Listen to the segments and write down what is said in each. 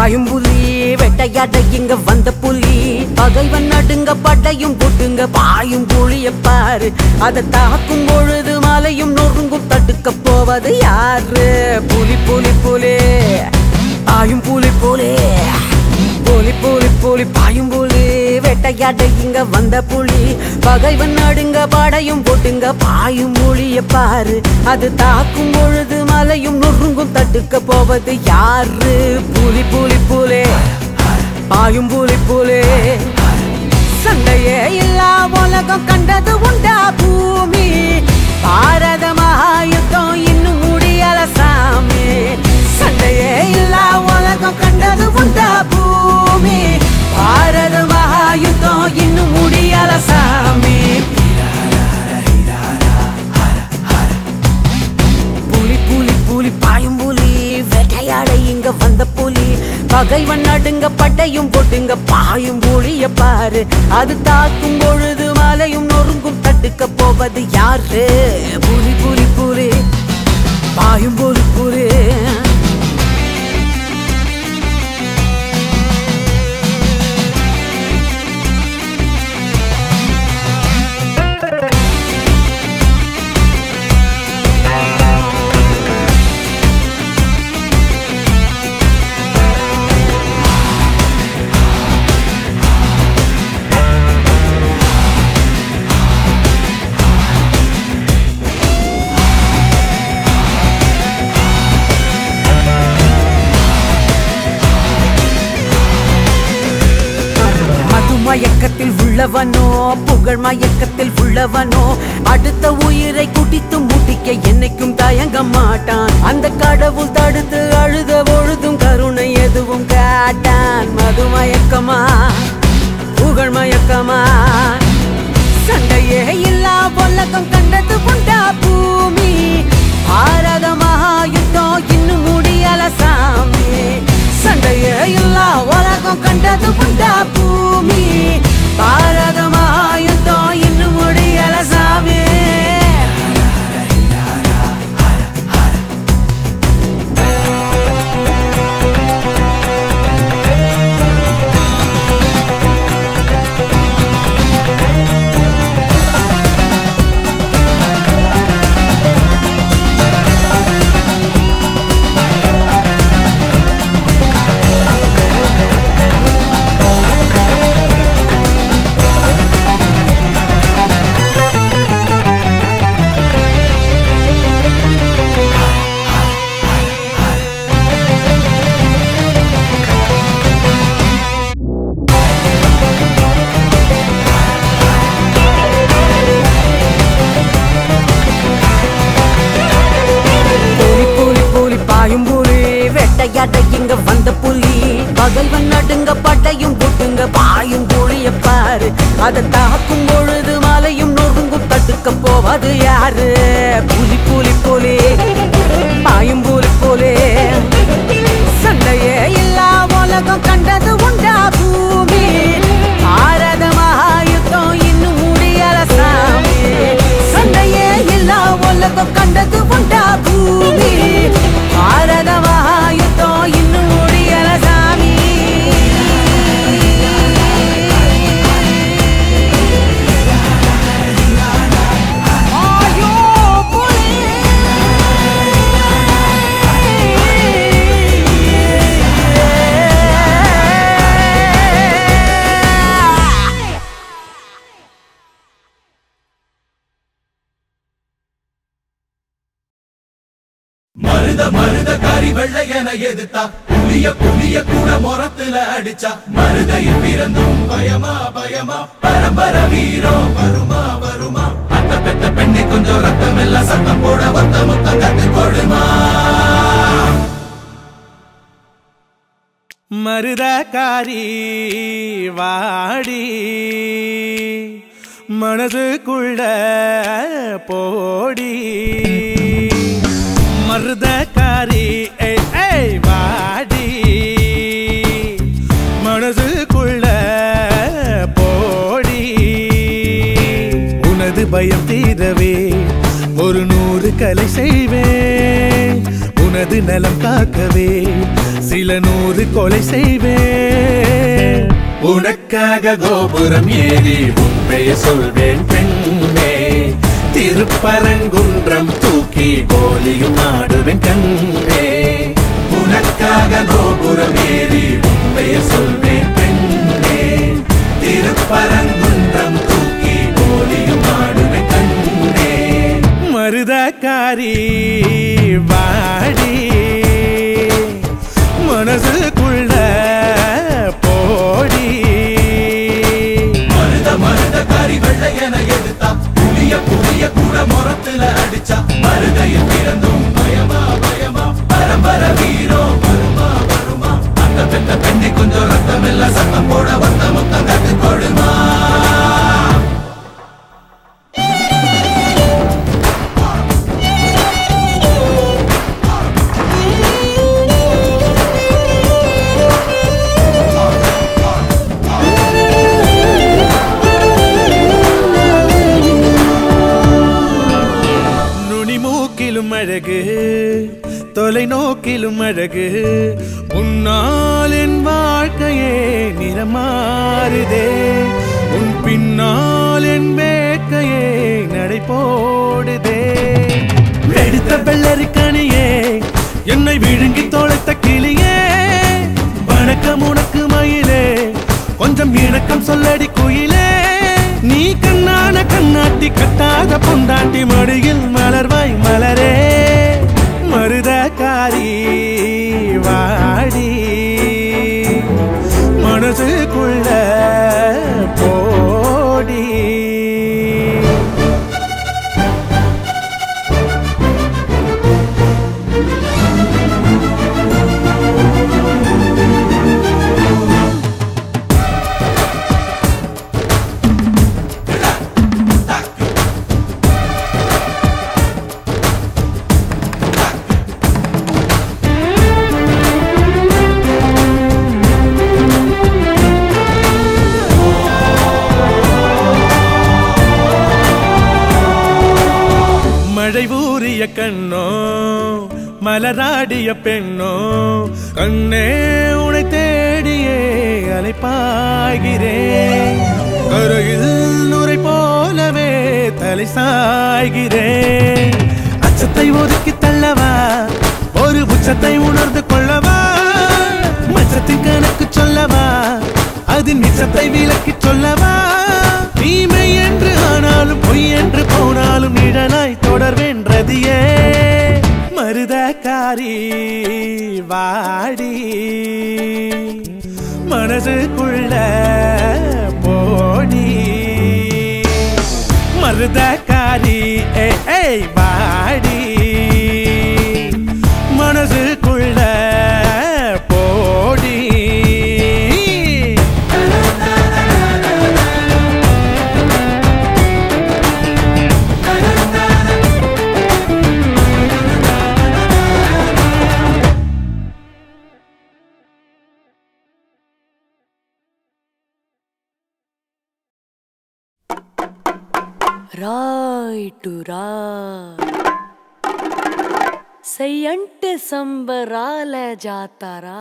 பாயும் புலி வெட்டையாட இங்க வந்த புலி பகைவன் நடுங்க படையும் போட்டுங்க பாயும் புலிய பாரு அதை தாக்கும் பொழுது மலையும் நொறுங்கும் தடுக்க போவது யாரு புலி புலி புலி பாயும் புலி புலி புலி புலி புலி பாயும் புலி வேட்டையாட இங்க வந்த புலி பகைவன் நடுங்க படையும் போட்டுங்க பாயும் புலிய பாரு அது தாக்கும் பொழுது மலையும் நொறுங்கும் தடுக்க போவது யாரு புலி புலி புலி பாயும் புலி புலி சண்டையே இல்லா உலகம் கண்டது உண்டா பூமி பாரத மகாயுத்தம் இன்னும் முடியல சாமி சண்டையே இல்லா உலகம் கண்டது உண்டா பூமி பாரத மகாயுத்தம் இன்னும் முடியல சாமி புலி புலி புலி பாயும் புலி வேட்டையாட இங்க வந்த புலி பகைவன் நடுங்க பட்டையும் போட்டுங்க பாயும் புலிய பாரு அது தாக்கும் பொழுது மலையும் நொறுங்கும் தடுக்க போவது யாரு புலி புலி புலி பாயும் புலி புலி மது மயக்கத்தில் உள்ளவனோ புகழ் மயக்கத்தில் உள்ளவனோ அடுத்த உயிரை குடித்து முட்டிக்க என்னைக்கும் தயங்க மாட்டான் அந்த கடவுள் தடுத்து அழுத பொழுதும் கருணை எதுவும் காட்டான் மது மயக்கமா புகழ் மயக்கமா சண்டையே இல்லா உலகம் கண்டது உண்டா பூமி பாரத மகாயுத்தம் இன்னும் முடியல சாமி சண்டையே இல்லா உலகம் கண்டது உண்டா பூமி பாரத மகாயுத்தம் இன்னும் முடியல சாமி புலி புலி புலி பாயும் புலி வேட்டையாட இங்க வந்த புலி பகல்வன் நடுங்க பட்டையும் போட்டுங்க பாயும் புலிய பாரு அதை தாக்கும் பொழுது மலையும் நொறுங்கும் தடுக்க போவது யாரு புலி புலி புலி பாயும் புலி புலி சண்டையே இல்லா உலகம் கண்டது உண்டா பூமி பாரத மகாயுத்தம் இன்னும் முடியல சாமி சண்டையே இல்லா உலகம் கண்டது உண்டா பூமி பாரத மகாயுத்தம் இன்னும் முடியல சாமி ஆயோ புலி மருத மருத கறி வெள்ளையன எதிர்த்தா புலிய புலிய கூட முரத்துல அடிச்சா மருதையில் பிறந்தும் பயமா பயமா பரம்பர வீரம் வருமா வருமா அத்த பெத்த பெண்ணை கொஞ்சம் ரத்தம் எல்லாம் சத்தம் போட ஒத்த முத்தம் கத்து கொடுமா மருதக்காரி வாடி மனதுக்குள்ள போடி மருதக்காரி ஏய், ஏய், வாடி மனதுக்குள்ள போடி பயம் தீரவே ஒரு நூறு கலை செய்வேன் உனது உனது நலம் காக்கவே சில நூறு கொலை செய்வேன் உனக்காக கோபுரம் ஏறி உன் பெயர் சொல்வேன் பெண்ணே திருப்பரங்குன்றம் தூக்கி கோலியும் ஆடுவேன் கண்ணே உனக்காக கோபுரம் ஏறி உண்மையை சொல்வேன் பெண்ணே திருப்பரங்குன்றம் தூக்கி போலியும் ஆடுவேன் கண்ணே மருதக்காரி வாடி மனசுக்குள்ள போடி மருத மருத கறி வெள்ளை என எடுத்தா புளிய புளிய கூட முரத்துல அடிச்சா மருதையில் பிறந்தும் பயமா பயமா பரம்பர வீரம் வருமா வருமா அந்த பெத்த பெண்ணை கொஞ்சம் ரத்தம் எல்லாம் சத்தம் போட வந்த மொத்தம் கத்து கொடுமா நுனி மூக்கிலும் அழகு தொலைநோக்கிலும் அழகு உன்னால் என் வாழ்க்கையே நிறமாறுதே உன் பின்னால் என் வேக்கையே நடை போடுதே வெடித்த வெள்ளரிக்கணியே என்னை விழுங்கி தொலைத்த கிளியே வணக்கம் உனக்கு மயிலே கொஞ்சம் இணக்கம் சொல்லடி குயிலே நீ கண்ணான கண்ணாட்டி கட்டாத பொண்டாட்டி மடியில் மலர்வாய் மலரே மருதக்காரி வாடி மனசுக்குள்ள போடி மழை ஊறிய கண்ணோ மலராடிய பெண்ணோ கண்ணே உனை தேடியே அலைப்பாய்கிறேன் கரையில் நுரை போலவே தலை சாய்கிறேன் அச்சத்தை ஒதுக்கி தள்ளவா ஒரு உச்சத்தை உணர்ந்து கொள்ளவா மச்சத்தின் கணக்கு சொல்லவா அதன் மிச்சத்தை விலக்கி சொல்லவா தீமை என்று ஆனாலும் பொய் என்று போனாலும் நிழலாய் தொடர்வென்றதியே மருதக்காரி வாடி மனசுக்குள்ள போடி மருதக்காரி ஏ ஏய் வாடி மனசுக்குள்ள போடி రాయిటు రా సయ్యంటే సంబరాల జాతారా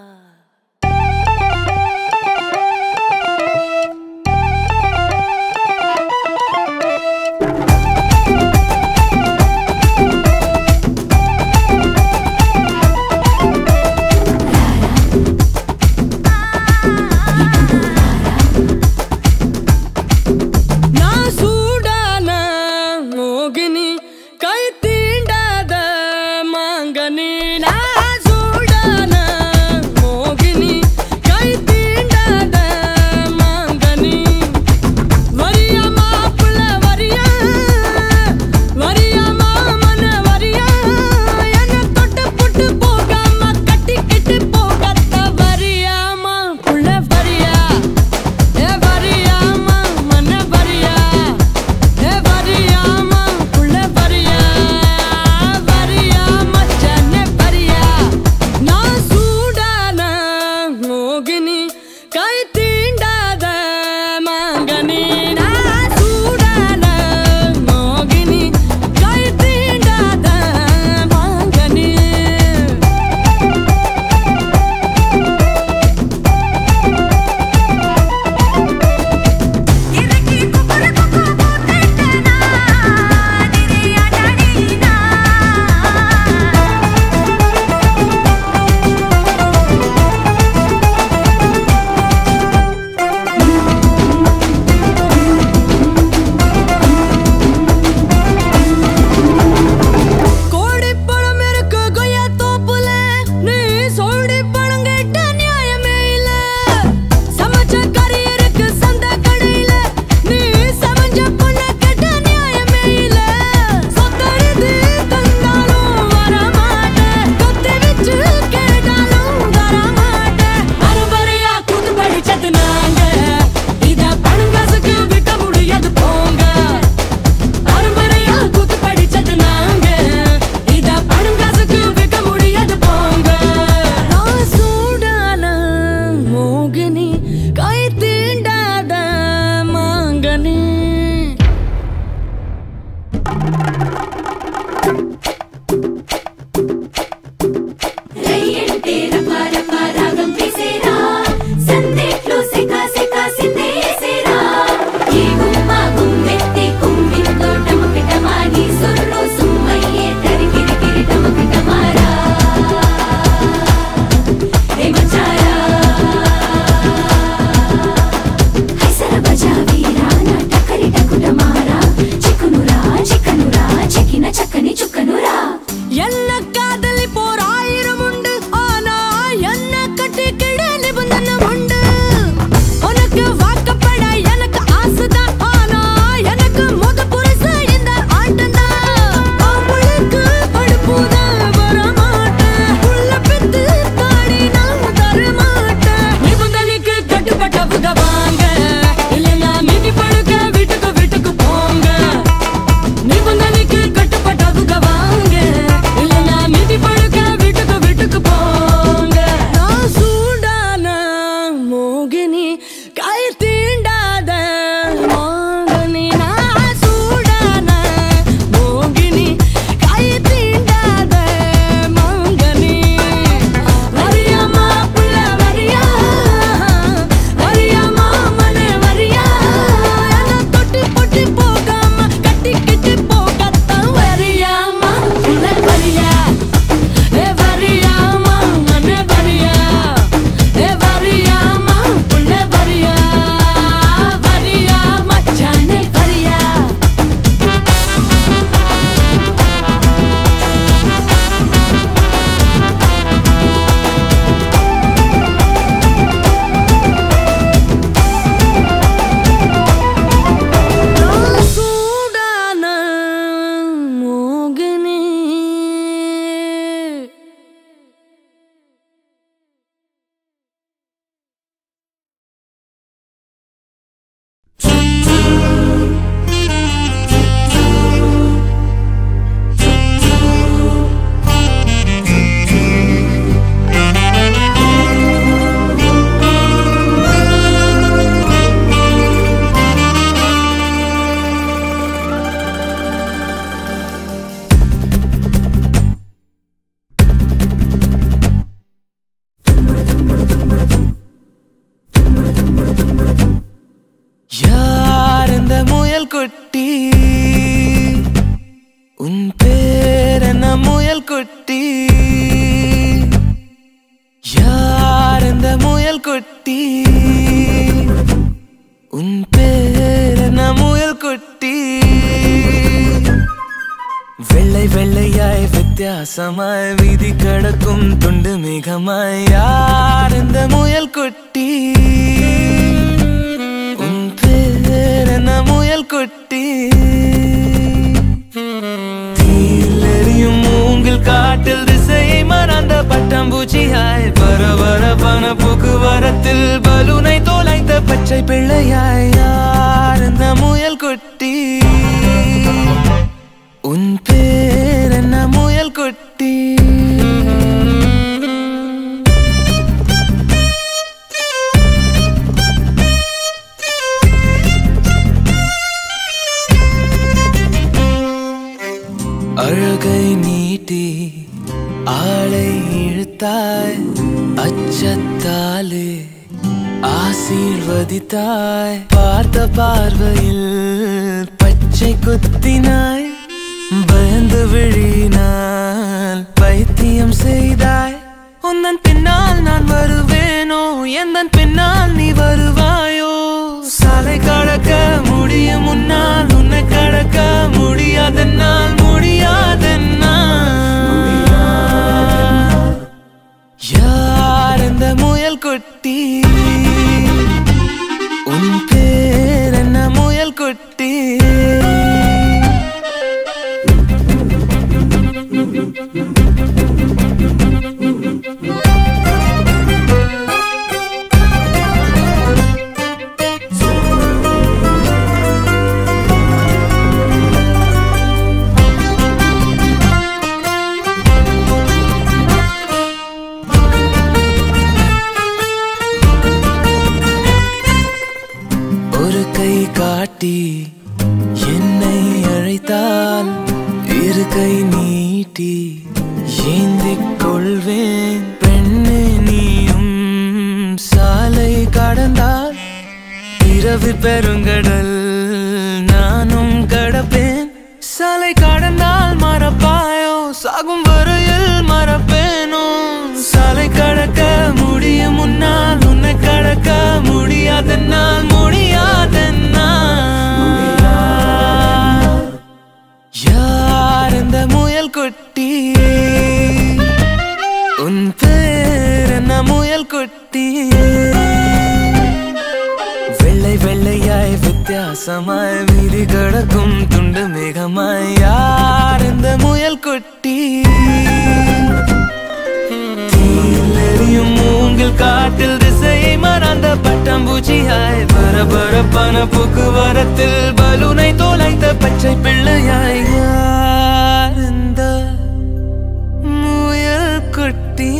నా సూడాన మోగిని కై తీండాద మాంగని నా సూడాన మో குட்டி உன் பேர் என்ன முயல் குட்டி யார் இந்த முயல் குட்டி உன் பேர் என்ன முயல் குட்டி வெள்ளை வெள்ளையாய் வித்தியாசமாய் வீதி கடக்கும் துண்டு மிகமாய் யார் இந்த முயல் குட்டி உன் பேர் என்ன முயல் குட்டி தீயில் எரியும் மூங்கில் காட்டில் திசையை மறந்த பட்டாம்பூச்சியாய் பரபரப்பான போக்குவரத்தில் பலூனை தோலைத்த பச்சை பிள்ளையாய் யார் இந்த முயல் குட்டி உன் பேர் என்ன முயல் குட்டி அழகை நீட்டி ஆளை இழுத்தாய் அச்சத்தாலே ஆசீர்வதித்தாய் பார்த்த பார்வையில் பச்சை குத்தினாய் பயந்து விழினால் பைத்தியம் செய்தாய் உந்தன் பின்னால் நான் வருவேனோ எந்தன் பின்னால் நீ வருவாயோ சாலை கடக்க முடியும் முன்னால் உன்னை கடக்க முடியாதென்னால் முடியாதென்னால் யார் இந்த முயல் குட்டி உன் பேர் என்ன முயல் குட்டி ஒரு கை காட்டி என்னை அழைத்தால் இரு கை நீட்டி ஏந்திக் கொள்வேன் பெண்ணே நீயும் சாலை கடந்தால் இரவு பெருங்கடல் நானும் கடப்பேன் சாலை கடந்தால் மறப்பாயோ சாகும் வரையில் மறப்பேனோ சாலை கடக்க முடியும் முன்னால் உன்னை கடக்க முடியாதென்னால் முடியாதென்னால் யார் இந்த முயல் குட்டி உன் பேர் என்ன முயல் குட்டி வெள்ளை வெள்ளையாய் வித்தியாசமாய் வீதி கடக்கும் துண்டு மேகமாய் யார் இந்த முயல் குட்டி தீயில் எரியும் மூங்கில் காட்டில் திசையை மறந்த பட்டாம்பூச்சியாய் பரபரப்பான போக்குவரத்தில் பலூனை தோலைத்த பச்சை பிள்ளையாய் யார் இந்த முயல் குட்டி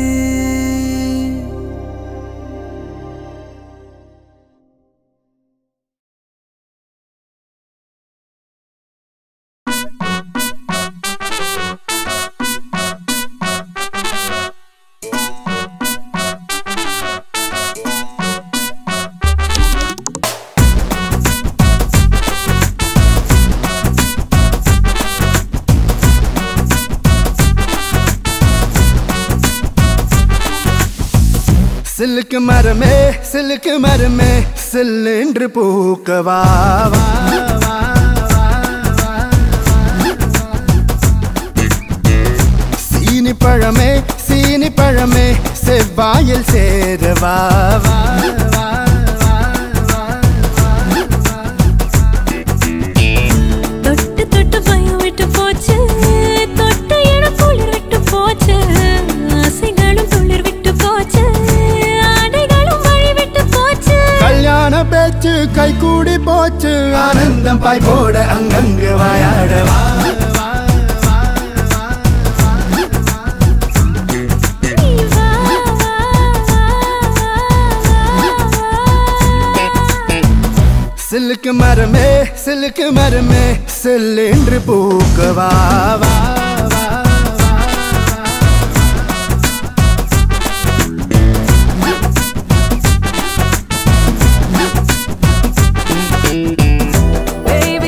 சில்லுக்கு மரமே சில்லுக்கு மரமே சில்லென்று பூக்கவா வா, வா, வா, வா, சீனி பழமே சீனி பழமே செவ்வாயில் சேரவா வா, வா, வா, வா, தொட்டு தொட்டு பயம் விட்டு போச்சு தொட்ட இடம் குளிர் விட்டு போச்சு ஆசைகளும் துளிர் விட்டு போச்சு ஆடைகளும் வழி விட்டு போச்சு கல்யாண பேச்சு கை கூடி போச்சு ஆனந்தம் பாய் போட அங்கங்கு வாயாடவா நீ வா, வா, வா, வா, வா. சில்லுக்கு மரமே சில்லுக்கு மரமே சில்லென்று பூக்கவா வா, வா, வா, Baby,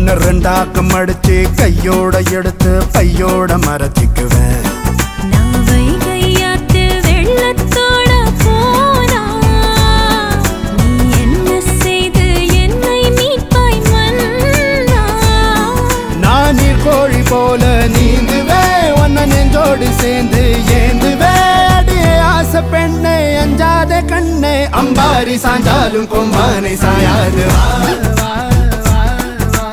ஒன்னு ரெண்டாக்கம் அடிச்சு கையோட எடுத்து பையோட மறைச்சிக்குவேன் நான் வைகையாத்து வெள்ளத்தோட போனா நீ என்ன செய்து என்னை மீட்பாய் மன்னா நான் நீர் கோழி போல நீந்துவே ஒன்ன நெஞ்சோடு சேர்ந்து ஏந்துவே அடியே ஆசை பெண்ணே அஞ்சாத கண்ணே அம்பாரி சாஞ்சாலும் கொம்பானை சாயாது வா, வா, வா, வா,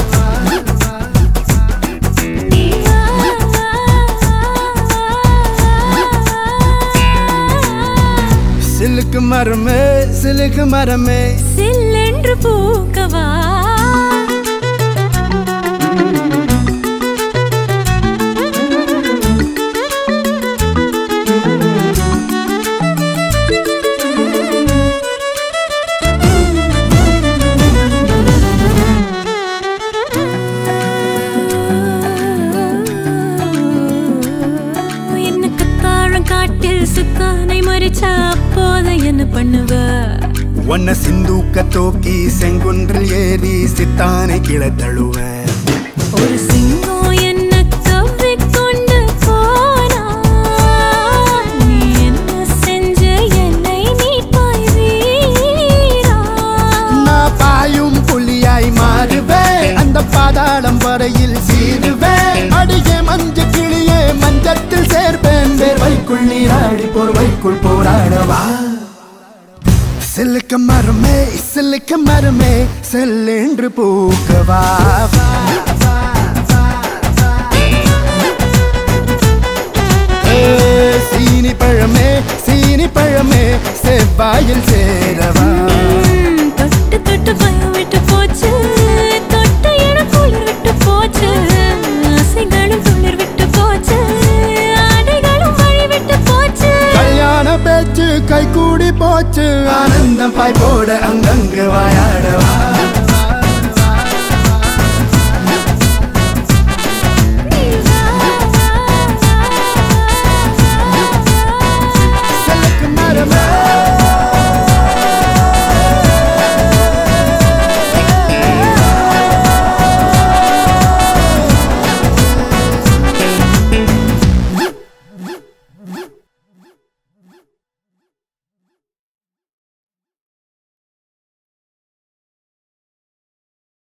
சிலுக்கு மரமே சிலுக்கு மரமே சில்லென்று பூக்கவா என்ன கத்தாழம் காட்டில் சுக்கானை மறிச்சா அப்போது என்ன பண்ணுவ ஒன்ன சிந்தூக்க தூக்கி செங்குன்றில் ஏறி சித்தானை கிள தழுவேன் ஒரு சிங்கம் என்ன கவ்விக்கொண்டு போனா நீ என்ன செஞ்ச என்னை மீட்பாய் வீரா நான் பாயும் புலியாய் மாறுவேன் அந்த பாதாளம் வரையில் சீருவேன் அடியே மஞ்ச கிளியே மஞ்சத்தில் சேர்ப்பேன் வேர்வைக்குள் நீராடி போர்வைக்குள் போராடவா சிலுக்க மரமே சிலுக்க மரமே செல்லென்று பூக்கவா வா, வா, வா, வா. ஏ, சீனி பழமே சீனி பழமே செவ்வாயில் சேரவா ம், தொட்டு தொட்டு பயம் விட்டு போச்சு தொட்ட இடம் குளிர் விட்டு போச்சு ஆசைகளும் துளிர் விட்டு போச்சு ஆடைகளும் வழி விட்டு போச்சு கல்யாண பேச்சு கை கூடி போச்சு ஆனந்தம் பாய் போட அங்கங்க வாயாடவா